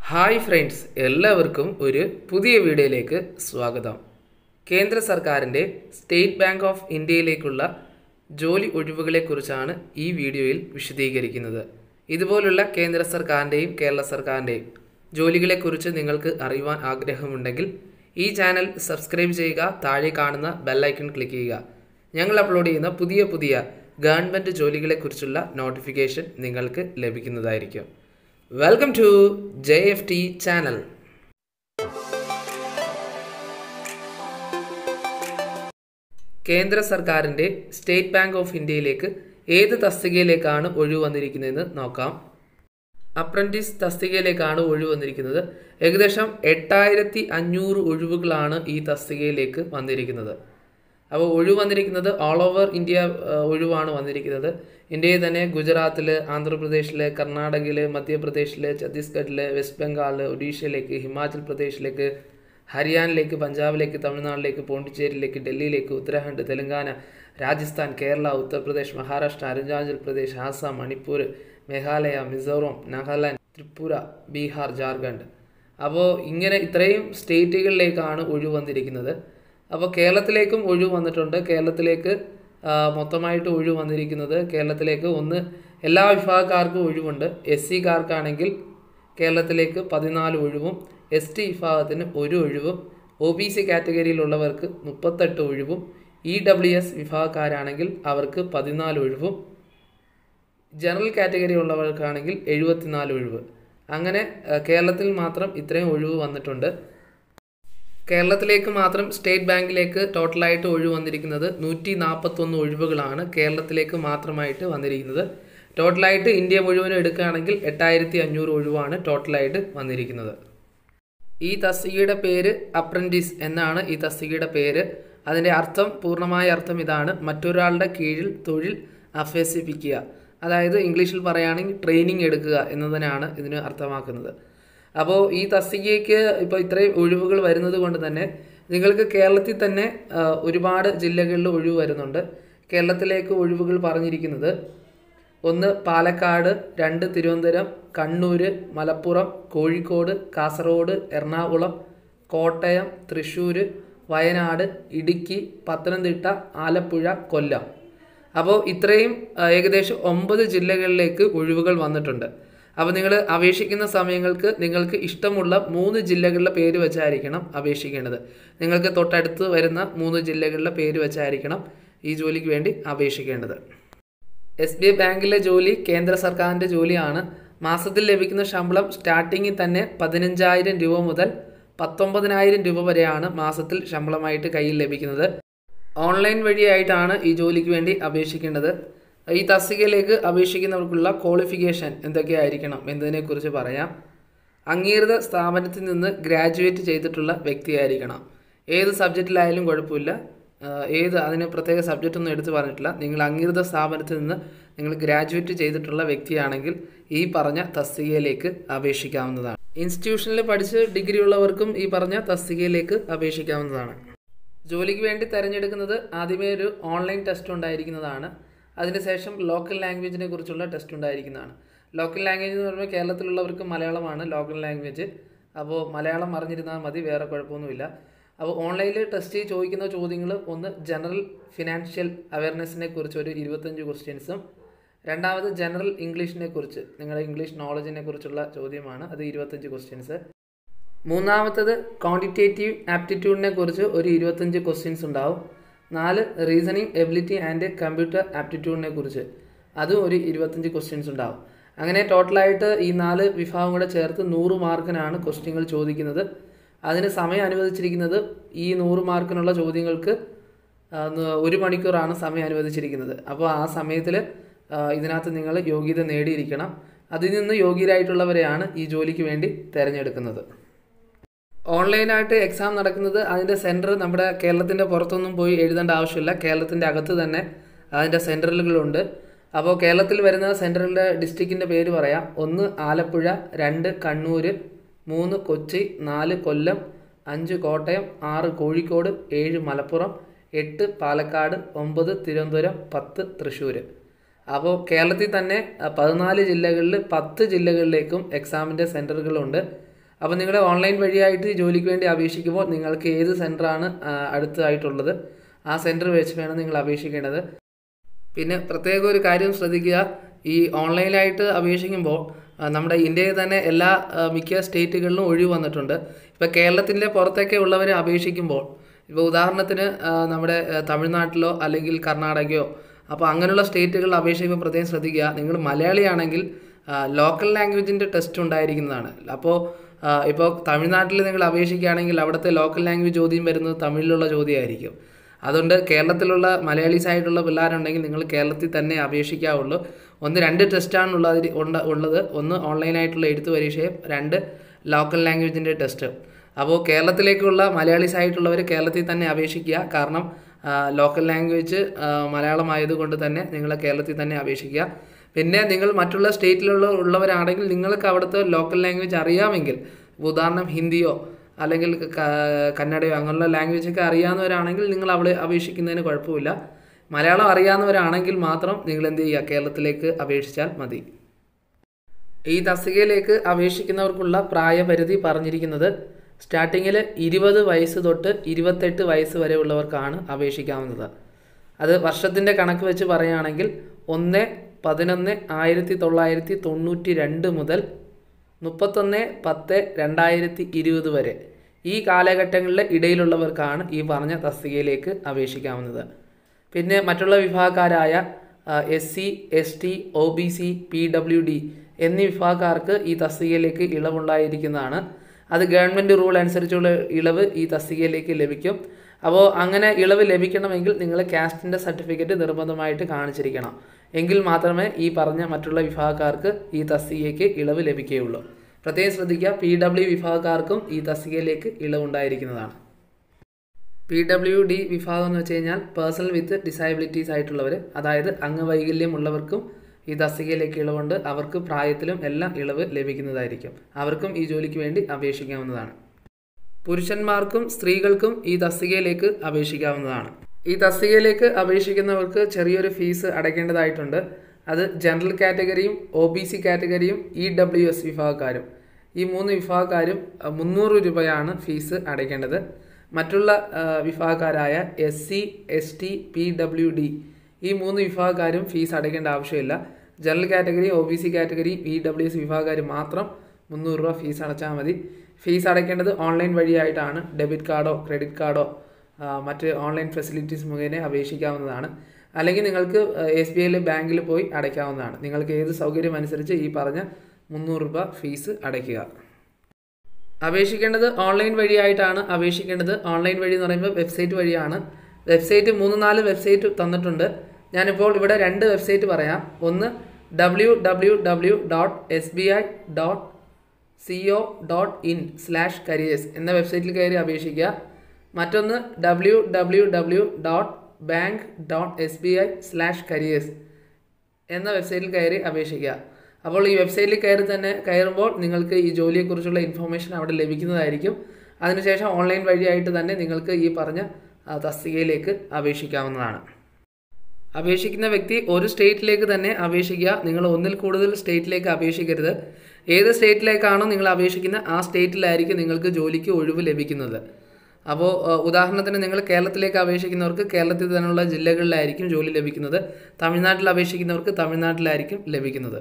hi friends എല്ലാവർക്കും ഒരു പുതിയ വീഡിയോയിലേക്ക് സ്വാഗതം കേന്ദ്ര സർക്കാരിൻ്റെ സ്റ്റേറ്റ് ബാങ്ക് ഓഫ് ഇന്ത്യയിലേക്കുള്ള ജോലി ഒഴിവുകളെക്കുറിച്ചാണ് ഈ വീഡിയോയിൽ വിശദീകരിക്കുന്നത് ഇതുപോലുള്ള കേന്ദ്ര സർക്കാരിൻ്റെയും കേരള സർക്കാരിൻ്റെയും ജോലികളെക്കുറിച്ച് നിങ്ങൾക്ക് അറിയുവാൻ ആഗ്രഹമുണ്ടെങ്കിൽ ഈ ചാനൽ സബ്സ്ക്രൈബ് ചെയ്യുക താഴെ കാണുന്ന ബെല്ലൈക്കൺ ക്ലിക്ക് ചെയ്യുക ഞങ്ങൾ അപ്ലോഡ് ചെയ്യുന്ന പുതിയ പുതിയ ഗവൺമെൻറ് ജോലികളെക്കുറിച്ചുള്ള നോട്ടിഫിക്കേഷൻ നിങ്ങൾക്ക് ലഭിക്കുന്നതായിരിക്കും welcome to J F T channel കേന്ദ്ര സർക്കാരിൻ്റെ സ്റ്റേറ്റ് ബാങ്ക് ഓഫ് ഇന്ത്യയിലേക്ക് ഏത് തസ്തികയിലേക്കാണ് ഒഴിവ് വന്നിരിക്കുന്നതെന്ന് നോക്കാം അപ്രൻറ്റീസ് തസ്തികയിലേക്കാണ് ഒഴിവ് വന്നിരിക്കുന്നത് ഏകദേശം എട്ടായിരത്തി അഞ്ഞൂറ് ഒഴിവുകളാണ് ഈ തസ്തികയിലേക്ക് വന്നിരിക്കുന്നത് അപ്പോൾ ഒഴിവ് വന്നിരിക്കുന്നത് ഓൾ ഓവർ ഇന്ത്യ ആ, ഒഴിവാണ് വന്നിരിക്കുന്നത് ഇന്ത്യയിൽ തന്നെ ഗുജറാത്തിൽ ആന്ധ്രാപ്രദേശിൽ കർണാടകയിൽ മധ്യപ്രദേശിൽ ഛത്തീസ്ഗഡിൽ വെസ്റ്റ് ബംഗാൾ ഒഡീഷയിലേക്ക് ഹിമാചൽ പ്രദേശിലേക്ക് ഹരിയാനയിലേക്ക് പഞ്ചാബിലേക്ക് തമിഴ്നാട്ടിലേക്ക് പോണ്ടിച്ചേരിയിലേക്ക് ഡൽഹിയിലേക്ക് ഉത്തരാഖണ്ഡ് തെലങ്കാന രാജസ്ഥാൻ കേരള ഉത്തർപ്രദേശ് മഹാരാഷ്ട്ര അരുണാചൽ പ്രദേശ് ആസാം മണിപ്പൂർ മേഘാലയ മിസോറം നാഗാലാൻഡ് ത്രിപുര ബീഹാർ ജാർഖണ്ഡ് അപ്പോൾ ഇങ്ങനെ ഇത്രയും സ്റ്റേറ്റുകളിലേക്കാണ് ഒഴിവ് വന്നിരിക്കുന്നത് അപ്പോൾ കേരളത്തിലേക്കും ഒഴിവ് വന്നിട്ടുണ്ട് കേരളത്തിലേക്ക് ആ, മൊത്തമായിട്ട് ഒഴിവ് വന്നിരിക്കുന്നത് കേരളത്തിലേക്ക് ഒന്ന് എല്ലാ വിഭാഗക്കാർക്കും ഒഴിവുണ്ട് എസ് സിക്കാർക്കാണെങ്കിൽ കേരളത്തിലേക്ക് പതിനാല് ഒഴിവും എസ് ടി വിഭാഗത്തിന് ഒരു ഒഴിവും ഒ ബി സി കാറ്റഗറിയിലുള്ളവർക്ക് മുപ്പത്തെട്ട് ഒഴിവും ഇ ഡബ്ല്യു എസ് വിഭാഗക്കാരാണെങ്കിൽ അവർക്ക് പതിനാല് ഒഴിവും ജനറൽ കാറ്റഗറി ഉള്ളവർക്കാണെങ്കിൽ എഴുപത്തിനാല് ഒഴിവ് അങ്ങനെ ആ, കേരളത്തിൽ മാത്രം ഇത്രയും ഒഴിവ് വന്നിട്ടുണ്ട് കേരളത്തിലേക്ക് മാത്രം സ്റ്റേറ്റ് ബാങ്കിലേക്ക് ടോട്ടലായിട്ട് ഒഴിവ് വന്നിരിക്കുന്നത് നൂറ്റി നാൽപ്പത്തൊന്ന് ഒഴിവുകളാണ് കേരളത്തിലേക്ക് മാത്രമായിട്ട് വന്നിരിക്കുന്നത് ടോട്ടലായിട്ട് ഇന്ത്യ മുഴുവനും എടുക്കുകയാണെങ്കിൽ എട്ടായിരത്തി അഞ്ഞൂറ് ഒഴിവാണ് ടോട്ടലായിട്ട് വന്നിരിക്കുന്നത് ഈ തസ്തികയുടെ പേര് അപ്രൻറ്റീസ് എന്നാണ് ഈ തസ്തികയുടെ പേര് അതിൻ്റെ അർത്ഥം പൂർണ്ണമായ അർത്ഥം ഇതാണ് മറ്റൊരാളുടെ കീഴിൽ തൊഴിൽ അഭ്യസിപ്പിക്കുക അതായത് ഇംഗ്ലീഷിൽ പറയുകയാണെങ്കിൽ ട്രെയിനിങ് എടുക്കുക എന്നതിനാണ് ഇതിന് അർത്ഥമാക്കുന്നത് അപ്പോൾ ഈ തസ്തികയ്ക്ക് ഇപ്പോൾ ഇത്രയും ഒഴിവുകൾ വരുന്നത് കൊണ്ട് തന്നെ നിങ്ങൾക്ക് കേരളത്തിൽ തന്നെ ആ, ഒരുപാട് ജില്ലകളിൽ ഒഴിവ് വരുന്നുണ്ട് കേരളത്തിലേക്ക് ഒഴിവുകൾ പറഞ്ഞിരിക്കുന്നത് ഒന്ന് പാലക്കാട് രണ്ട് തിരുവനന്തപുരം കണ്ണൂർ മലപ്പുറം കോഴിക്കോട് കാസർഗോഡ് എറണാകുളം കോട്ടയം തൃശ്ശൂർ വയനാട് ഇടുക്കി പത്തനംതിട്ട ആലപ്പുഴ കൊല്ലം അപ്പോൾ ഇത്രയും ആ, ഏകദേശം ഒമ്പത് ജില്ലകളിലേക്ക് ഒഴിവുകൾ വന്നിട്ടുണ്ട് അപ്പോൾ നിങ്ങൾ അപേക്ഷിക്കുന്ന സമയങ്ങൾക്ക് നിങ്ങൾക്ക് ഇഷ്ടമുള്ള മൂന്ന് ജില്ലകളിലെ പേര് വെച്ചായിരിക്കണം അപേക്ഷിക്കേണ്ടത് നിങ്ങൾക്ക് തൊട്ടടുത്ത് വരുന്ന മൂന്ന് ജില്ലകളിലെ പേര് വെച്ചായിരിക്കണം ഈ ജോലിക്ക് വേണ്ടി അപേക്ഷിക്കേണ്ടത് എസ് ബി ഐ ബാങ്കിലെ ജോലി കേന്ദ്ര സർക്കാരിൻ്റെ ജോലിയാണ് മാസത്തിൽ ലഭിക്കുന്ന ശമ്പളം സ്റ്റാർട്ടിങ്ങിൽ തന്നെ പതിനഞ്ചായിരം രൂപ മുതൽ പത്തൊമ്പതിനായിരം രൂപ വരെയാണ് മാസത്തിൽ ശമ്പളമായിട്ട് കയ്യിൽ ലഭിക്കുന്നത് ഓൺലൈൻ വഴിയായിട്ടാണ് ഈ ജോലിക്ക് വേണ്ടി അപേക്ഷിക്കേണ്ടത് ഈ തസ്തികയിലേക്ക് അപേക്ഷിക്കുന്നവർക്കുള്ള ക്വാളിഫിക്കേഷൻ എന്തൊക്കെയായിരിക്കണം എന്നതിനെക്കുറിച്ച് പറയാം അംഗീകൃത സ്ഥാപനത്തിൽ നിന്ന് ഗ്രാജുവേറ്റ് ചെയ്തിട്ടുള്ള വ്യക്തിയായിരിക്കണം ഏത് സബ്ജക്റ്റിലായാലും കുഴപ്പമില്ല ആഹ് ഏത് അതിന് പ്രത്യേക സബ്ജക്റ്റ് ഒന്നും എടുത്ത് പറഞ്ഞിട്ടില്ല നിങ്ങൾ അംഗീകൃത സ്ഥാപനത്തിൽ നിന്ന് നിങ്ങൾ ഗ്രാജുവേറ്റ് ചെയ്തിട്ടുള്ള വ്യക്തിയാണെങ്കിൽ ഈ പറഞ്ഞ തസ്തികയിലേക്ക് അപേക്ഷിക്കാവുന്നതാണ് ഇൻസ്റ്റിറ്റ്യൂഷനിൽ പഠിച്ച് ഡിഗ്രി ഉള്ളവർക്കും ഈ പറഞ്ഞ തസ്തികയിലേക്ക് അപേക്ഷിക്കാവുന്നതാണ് ജോലിക്ക് വേണ്ടി തിരഞ്ഞെടുക്കുന്നത് ആദ്യമേ ഒരു ഓൺലൈൻ ടെസ്റ്റ് ഉണ്ടായിരിക്കുന്നതാണ് അതിനുശേഷം ലോക്കൽ ലാംഗ്വേജിനെ കുറിച്ചുള്ള ടെസ്റ്റ് ഉണ്ടായിരിക്കുന്നതാണ് ലോക്കൽ ലാംഗ്വേജ് എന്ന് പറയുമ്പോൾ കേരളത്തിലുള്ളവർക്ക് മലയാളമാണ് ലോക്കൽ ലാംഗ്വേജ് അപ്പോൾ മലയാളം അറിഞ്ഞിരുന്നാൽ മതി വേറെ കുഴപ്പമൊന്നുമില്ല അപ്പോൾ ഓൺലൈനിൽ ടെസ്റ്റ് ചോദിക്കുന്ന ചോദ്യങ്ങൾ ഒന്ന് ജനറൽ ഫിനാൻഷ്യൽ അവയർനെസ്സിനെ കുറിച്ച് ഒരു ഇരുപത്തഞ്ച് ക്വസ്റ്റ്യൻസും രണ്ടാമത് ജനറൽ ഇംഗ്ലീഷിനെ കുറിച്ച് നിങ്ങളുടെ ഇംഗ്ലീഷ് നോളജിനെ കുറിച്ചുള്ള ചോദ്യമാണ് അത് ഇരുപത്തഞ്ച് ക്വസ്റ്റ്യൻസ് മൂന്നാമത്തത് ക്വാണ്ടിറ്റേറ്റീവ് ആപ്റ്റിറ്റ്യൂഡിനെ കുറിച്ച് ഒരു ഇരുപത്തഞ്ച് ക്വസ്റ്റ്യൻസ് ഉണ്ടാവും നാല് റീസണിങ് എബിലിറ്റി ആൻഡ് കമ്പ്യൂട്ടർ ആപ്റ്റിറ്റ്യൂഡിനെ കുറിച്ച് അതും ഒരു ഇരുപത്തഞ്ച് ക്വസ്റ്റ്യൻസ് ഉണ്ടാവും അങ്ങനെ ടോട്ടലായിട്ട് ഈ നാല് വിഭാഗം കൂടെ ചേർത്ത് നൂറ് മാർക്കിനാണ് ക്വസ്റ്റ്യങ്ങൾ ചോദിക്കുന്നത് അതിന് സമയം അനുവദിച്ചിരിക്കുന്നത് ഈ നൂറ് മാർക്കിനുള്ള ചോദ്യങ്ങൾക്ക് ആ, ന- ഒരു മണിക്കൂറാണ് സമയം അനുവദിച്ചിരിക്കുന്നത് അപ്പോൾ ആ സമയത്തിൽ ഇതിനകത്ത് നിങ്ങൾ യോഗ്യത നേടിയിരിക്കണം അതിൽ നിന്ന് യോഗ്യരായിട്ടുള്ളവരെയാണ് ഈ ജോലിക്ക് വേണ്ടി തിരഞ്ഞെടുക്കുന്നത് ഓൺലൈനായിട്ട് എക്സാം നടക്കുന്നത് അതിൻ്റെ സെൻറ്റർ നമ്മുടെ കേരളത്തിൻ്റെ പുറത്തൊന്നും പോയി എഴുതേണ്ട ആവശ്യമില്ല കേരളത്തിൻ്റെ അകത്ത് തന്നെ അതിൻ്റെ സെൻറ്ററുകളുണ്ട് അപ്പോൾ കേരളത്തിൽ വരുന്ന സെൻറ്ററിൻ്റെ ഡിസ്ട്രിക്റ്റിൻ്റെ പേര് പറയാം ഒന്ന് ആലപ്പുഴ രണ്ട് കണ്ണൂർ മൂന്ന് കൊച്ചി നാല് കൊല്ലം അഞ്ച് കോട്ടയം ആറ് കോഴിക്കോട് ഏഴ് മലപ്പുറം എട്ട് പാലക്കാട് ഒമ്പത് തിരുവനന്തപുരം പത്ത് തൃശ്ശൂർ അപ്പോൾ കേരളത്തിൽ തന്നെ അഹ്, പതിനാല് ജില്ലകളിൽ പത്ത് ജില്ലകളിലേക്കും എക്സാമിൻ്റെ സെൻറ്ററുകളുണ്ട് അപ്പോൾ നിങ്ങൾ ഓൺലൈൻ വഴിയായിട്ട് ജോലിക്ക് വേണ്ടി അപേക്ഷിക്കുമ്പോൾ നിങ്ങൾക്ക് ഏത് സെൻറ്ററാണ് അടുത്തായിട്ടുള്ളത് ആ സെൻറ്റർ വെച്ച് വേണം നിങ്ങൾ അപേക്ഷിക്കേണ്ടത് പിന്നെ പ്രത്യേക ഒരു കാര്യം ശ്രദ്ധിക്കുക ഈ ഓൺലൈനായിട്ട് അപേക്ഷിക്കുമ്പോൾ ആ, നമ്മുടെ ഇന്ത്യയിൽ തന്നെ എല്ലാ ആ, മിക്ക സ്റ്റേറ്റുകളിലും ഒഴിവ് വന്നിട്ടുണ്ട് ഇപ്പോൾ കേരളത്തിൻ്റെ പുറത്തൊക്കെ ഉള്ളവർ അപേക്ഷിക്കുമ്പോൾ ഇപ്പോൾ ഉദാഹരണത്തിന് ആ, നമ്മുടെ ആ, തമിഴ്നാട്ടിലോ അല്ലെങ്കിൽ കർണാടകയോ അപ്പോൾ അങ്ങനെയുള്ള സ്റ്റേറ്റുകളിൽ അപേക്ഷിക്കുമ്പോൾ പ്രത്യേകം ശ്രദ്ധിക്കുക നിങ്ങൾ മലയാളിയാണെങ്കിൽ ലോക്കൽ ലാംഗ്വേജിൻ്റെ ടെസ്റ്റ് ഉണ്ടായിരിക്കുന്നതാണ് അപ്പോൾ ഇപ്പോൾ തമിഴ്നാട്ടിൽ നിങ്ങൾ അപേക്ഷിക്കുകയാണെങ്കിൽ അവിടുത്തെ ലോക്കൽ ലാംഗ്വേജ് ചോദ്യം വരുന്നത് തമിഴിലുള്ള ചോദ്യമായിരിക്കും അതുകൊണ്ട് കേരളത്തിലുള്ള മലയാളീസ് ആയിട്ടുള്ള പിള്ളേരുണ്ടെങ്കിൽ നിങ്ങൾ കേരളത്തിൽ തന്നെ അപേക്ഷിക്കാവുള്ളൂ ഒന്ന് രണ്ട് ടെസ്റ്റാണ് ഉള്ളത് ഉണ്ട് ഉള്ളത് ഒന്ന് ഓൺലൈനായിട്ടുള്ള എഴുത്ത് പരീക്ഷയും രണ്ട് ലോക്കൽ ലാംഗ്വേജിൻ്റെ ടെസ്റ്റ് അപ്പോൾ കേരളത്തിലേക്കുള്ള മലയാളീസ് ആയിട്ടുള്ളവർ കേരളത്തിൽ തന്നെ അപേക്ഷിക്കുക കാരണം ആ, ലോക്കൽ ലാംഗ്വേജ് ആ, മലയാളമായതുകൊണ്ട് തന്നെ നിങ്ങൾ കേരളത്തിൽ തന്നെ അപേക്ഷിക്കുക പിന്നെ നിങ്ങൾ മറ്റുള്ള സ്റ്റേറ്റിലുള്ള ഉള്ളവരാണെങ്കിൽ നിങ്ങൾക്ക് അവിടുത്തെ ലോക്കൽ ലാംഗ്വേജ് അറിയാമെങ്കിൽ ഉദാഹരണം ഹിന്ദിയോ അല്ലെങ്കിൽ ക- കന്നഡയോ അങ്ങനെയുള്ള ലാംഗ്വേജ് ഒക്കെ അറിയാവുന്നവരാണെങ്കിൽ നിങ്ങൾ അവിടെ അപേക്ഷിക്കുന്നതിന് കുഴപ്പമില്ല മലയാളം അറിയാവുന്നവരാണെങ്കിൽ മാത്രം നിങ്ങൾ എന്ത് ചെയ്യുക കേരളത്തിലേക്ക് അപേക്ഷിച്ചാൽ മതി ഈ തസ്തികയിലേക്ക് അപേക്ഷിക്കുന്നവർക്കുള്ള പ്രായപരിധി പറഞ്ഞിരിക്കുന്നത് സ്റ്റാർട്ടിങ്ങിൽ ഇരുപത് വയസ്സ് തൊട്ട് ഇരുപത്തെട്ട് വയസ്സ് വരെ ഉള്ളവർക്കാണ് അപേക്ഷിക്കാവുന്നത് അത് വർഷത്തിൻ്റെ കണക്ക് വെച്ച് പറയുകയാണെങ്കിൽ ഒന്ന് പതിനൊന്ന് ആയിരത്തി തൊള്ളായിരത്തി തൊണ്ണൂറ്റി രണ്ട് മുതൽ മുപ്പത്തൊന്ന് പത്ത് രണ്ടായിരത്തി ഇരുപത് വരെ ഈ കാലഘട്ടങ്ങളിലെ ഇടയിലുള്ളവർക്കാണ് ഈ പറഞ്ഞ തസ്തികയിലേക്ക് അപേക്ഷിക്കാവുന്നത് പിന്നെ മറ്റുള്ള വിഭാഗക്കാരായ S C S T O B C P W D എന്നീ വിഭാഗക്കാർക്ക് ഈ തസ്തികയിലേക്ക് ഇളവുണ്ടായിരിക്കുന്നതാണ് അത് ഗവൺമെൻറ് റൂൾ അനുസരിച്ചുള്ള ഇളവ് ഈ തസ്തികയിലേക്ക് ലഭിക്കും അപ്പോൾ അങ്ങനെ ഇളവ് ലഭിക്കണമെങ്കിൽ നിങ്ങൾ കാസ്റ്റിൻ്റെ സർട്ടിഫിക്കറ്റ് നിർബന്ധമായിട്ട് കാണിച്ചിരിക്കണം എങ്കിൽ മാത്രമേ ഈ പറഞ്ഞ മറ്റുള്ള വിഭാഗക്കാർക്ക് ഈ തസ്തികയ്ക്ക് ഇളവ് ലഭിക്കുകയുള്ളൂ പ്രത്യേകം ശ്രദ്ധിക്കുക പി ഡബ്ല്യു വിഭാഗക്കാർക്കും ഈ തസ്തികയിലേക്ക് ഇളവുണ്ടായിരിക്കുന്നതാണ് പി ഡബ്ല്യു ഡി വിഭാഗം എന്ന് വെച്ച് കഴിഞ്ഞാൽ പേഴ്സണൽ വിത്ത് ഡിസൈബിലിറ്റീസ് ആയിട്ടുള്ളവർ അതായത് അംഗവൈകല്യമുള്ളവർക്കും ഈ തസ്തികയിലേക്ക് ഇളവുണ്ട് അവർക്ക് പ്രായത്തിലും എല്ലാം ഇളവ് ലഭിക്കുന്നതായിരിക്കും അവർക്കും ഈ ജോലിക്ക് വേണ്ടി അപേക്ഷിക്കാവുന്നതാണ് പുരുഷന്മാർക്കും സ്ത്രീകൾക്കും ഈ തസ്തികയിലേക്ക് അപേക്ഷിക്കാവുന്നതാണ് ഈ തസ്തികയിലേക്ക് അപേക്ഷിക്കുന്നവർക്ക് ചെറിയൊരു ഫീസ് അടയ്ക്കേണ്ടതായിട്ടുണ്ട് അത് ജനറൽ കാറ്റഗറിയും ഒ ബി സി കാറ്റഗറിയും ഇ ഡബ്ല്യു എസ് വിഭാഗക്കാരും ഈ മൂന്ന് വിഭാഗക്കാരും അഹ്, മുന്നൂറ് രൂപയാണ് ഫീസ് അടയ്ക്കേണ്ടത് മറ്റുള്ള അഹ്, വിഭാഗക്കാരായ S C S T P W D ഈ മൂന്ന് വിഭാഗക്കാരും ഫീസ് അടയ്ക്കേണ്ട ആവശ്യമില്ല general category O B C category E W S വിഭാഗക്കാർ മാത്രം മുന്നൂറ് രൂപ ഫീസ് അടച്ചാൽ മതി ഫീസ് അടയ്ക്കേണ്ടത് ഓൺലൈൻ വഴിയായിട്ടാണ് ഡെബിറ്റ് കാർഡോ ക്രെഡിറ്റ് കാർഡോ ആ, മറ്റ് ഓൺലൈൻ ഫെസിലിറ്റീസ് മുഖേന അപേക്ഷിക്കാവുന്നതാണ് അല്ലെങ്കിൽ നിങ്ങൾക്ക് എസ് ബി ഐയിലെ ബാങ്കിൽ പോയി അടയ്ക്കാവുന്നതാണ് നിങ്ങൾക്ക് ഏത് സൗകര്യം അനുസരിച്ച് ഈ പറഞ്ഞ മുന്നൂറ് രൂപ ഫീസ് അടയ്ക്കുക അപേക്ഷിക്കേണ്ടത് ഓൺലൈൻ വഴിയായിട്ടാണ് അപേക്ഷിക്കേണ്ടത് ഓൺലൈൻ വഴി എന്ന് പറയുമ്പോൾ വെബ്സൈറ്റ് വഴിയാണ് വെബ്സൈറ്റ് മൂന്ന് നാല് വെബ്സൈറ്റ് തന്നിട്ടുണ്ട് ഞാനിപ്പോൾ ഇവിടെ രണ്ട് വെബ്സൈറ്റ് പറയാം ഒന്ന് W W W dot S B I dot C O dot in slash careers എന്ന വെബ്സൈറ്റിൽ കയറി അപേക്ഷിക്കുക മറ്റൊന്ന് W W W dot bank dot S B I slash careers എന്ന വെബ്സൈറ്റിൽ കയറി അപേക്ഷിക്കുക അപ്പോൾ ഈ വെബ്സൈറ്റിൽ കയറി തന്നെ കയറുമ്പോൾ നിങ്ങൾക്ക് ഈ ജോലിയെക്കുറിച്ചുള്ള ഇൻഫർമേഷൻ അവിടെ ലഭിക്കുന്നതായിരിക്കും അതിനുശേഷം ഓൺലൈൻ വഴിയായിട്ട് തന്നെ നിങ്ങൾക്ക് ഈ പറഞ്ഞ ആ, തസ്തികയിലേക്ക് അപേക്ഷിക്കാവുന്നതാണ് അപേക്ഷിക്കുന്ന വ്യക്തി ഒരു സ്റ്റേറ്റിലേക്ക് തന്നെ അപേക്ഷിക്കുക നിങ്ങൾ ഒന്നിൽ കൂടുതൽ സ്റ്റേറ്റിലേക്ക് അപേക്ഷിക്കരുത് ഏത് സ്റ്റേറ്റിലേക്കാണോ നിങ്ങൾ അപേക്ഷിക്കുന്നത് ആ സ്റ്റേറ്റിലായിരിക്കും നിങ്ങൾക്ക് ജോലിക്ക് ഒഴിവ് ലഭിക്കുന്നത് അപ്പോൾ ഏഹ്, ഉദാഹരണത്തിന് നിങ്ങൾ കേരളത്തിലേക്ക് അപേക്ഷിക്കുന്നവർക്ക് കേരളത്തിൽ തന്നെയുള്ള ജില്ലകളിലായിരിക്കും ജോലി ലഭിക്കുന്നത് തമിഴ്നാട്ടിൽ അപേക്ഷിക്കുന്നവർക്ക് തമിഴ്നാട്ടിലായിരിക്കും ലഭിക്കുന്നത്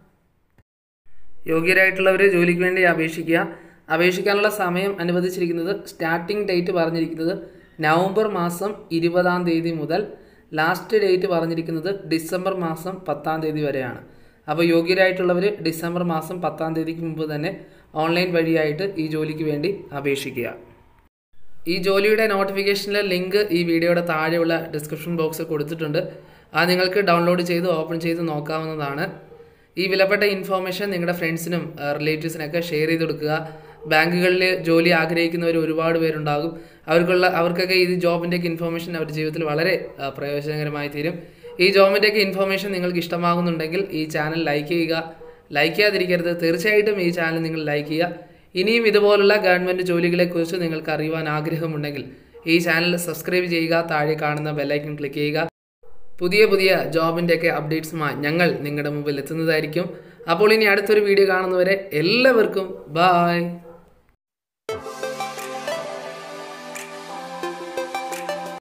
യോഗ്യരായിട്ടുള്ളവർ ജോലിക്ക് വേണ്ടി അപേക്ഷിക്കുക അപേക്ഷിക്കാനുള്ള സമയം അനുവദിച്ചിരിക്കുന്നത് സ്റ്റാർട്ടിംഗ് ഡേറ്റ് പറഞ്ഞിരിക്കുന്നത് നവംബർ മാസം ഇരുപതാം തീയതി മുതൽ ലാസ്റ്റ് ഡേറ്റ് പറഞ്ഞിരിക്കുന്നത് ഡിസംബർ മാസം പത്താം തീയതി വരെയാണ് അപ്പോൾ യോഗ്യരായിട്ടുള്ളവർ ഡിസംബർ മാസം പത്താം തീയതിക്ക് മുമ്പ് തന്നെ ഓൺലൈൻ വഴിയായിട്ട് ഈ ജോലിക്ക് വേണ്ടി അപേക്ഷിക്കുക ഈ ജോലിയുടെ നോട്ടിഫിക്കേഷനിലെ ലിങ്ക് ഈ വീഡിയോയുടെ താഴെയുള്ള ഡിസ്ക്രിപ്ഷൻ ബോക്സിൽ കൊടുത്തിട്ടുണ്ട് അത് നിങ്ങൾക്ക് ഡൗൺലോഡ് ചെയ്ത് ഓപ്പൺ ചെയ്ത് നോക്കാവുന്നതാണ് ഈ വിലപ്പെട്ട ഇൻഫോർമേഷൻ നിങ്ങളുടെ ഫ്രണ്ട്സിനും റിലേറ്റീവ്സിനൊക്കെ ഷെയർ ചെയ്ത് കൊടുക്കുക ബാങ്കുകളിൽ ജോലി ആഗ്രഹിക്കുന്നവർ ഒരുപാട് പേരുണ്ടാകും അവർക്കുള്ള അവർക്കൊക്കെ ഈ ജോബിൻ്റെയൊക്കെ ഇൻഫോർമേഷൻ അവരുടെ ജീവിതത്തിൽ വളരെ ആ, പ്രയോജനകരമായി തീരും ഈ ജോബിൻ്റെയൊക്കെ ഇൻഫോർമേഷൻ നിങ്ങൾക്ക് ഇഷ്ടമാകുന്നുണ്ടെങ്കിൽ ഈ ചാനൽ ലൈക്ക് ചെയ്യുക ലൈക്ക് ചെയ്യാതിരിക്കരുത് തീർച്ചയായിട്ടും ഈ ചാനൽ നിങ്ങൾ ലൈക്ക് ചെയ്യുക ഇനിയും ഇതുപോലുള്ള ഗവൺമെൻറ് ജോലികളെക്കുറിച്ച് നിങ്ങൾക്ക് അറിയുവാൻ ആഗ്രഹമുണ്ടെങ്കിൽ ഈ ചാനൽ സബ്സ്ക്രൈബ് ചെയ്യുക താഴെ കാണുന്ന ബെല്ലൈക്കൺ ക്ലിക്ക് ചെയ്യുക പുതിയ പുതിയ ജോബിൻ്റെയൊക്കെ അപ്ഡേറ്റ്സുമായി ഞങ്ങൾ നിങ്ങളുടെ മുമ്പിൽ എത്തുന്നതായിരിക്കും അപ്പോൾ ഇനി അടുത്തൊരു വീഡിയോ കാണുന്നവരെ എല്ലാവർക്കും ബായ്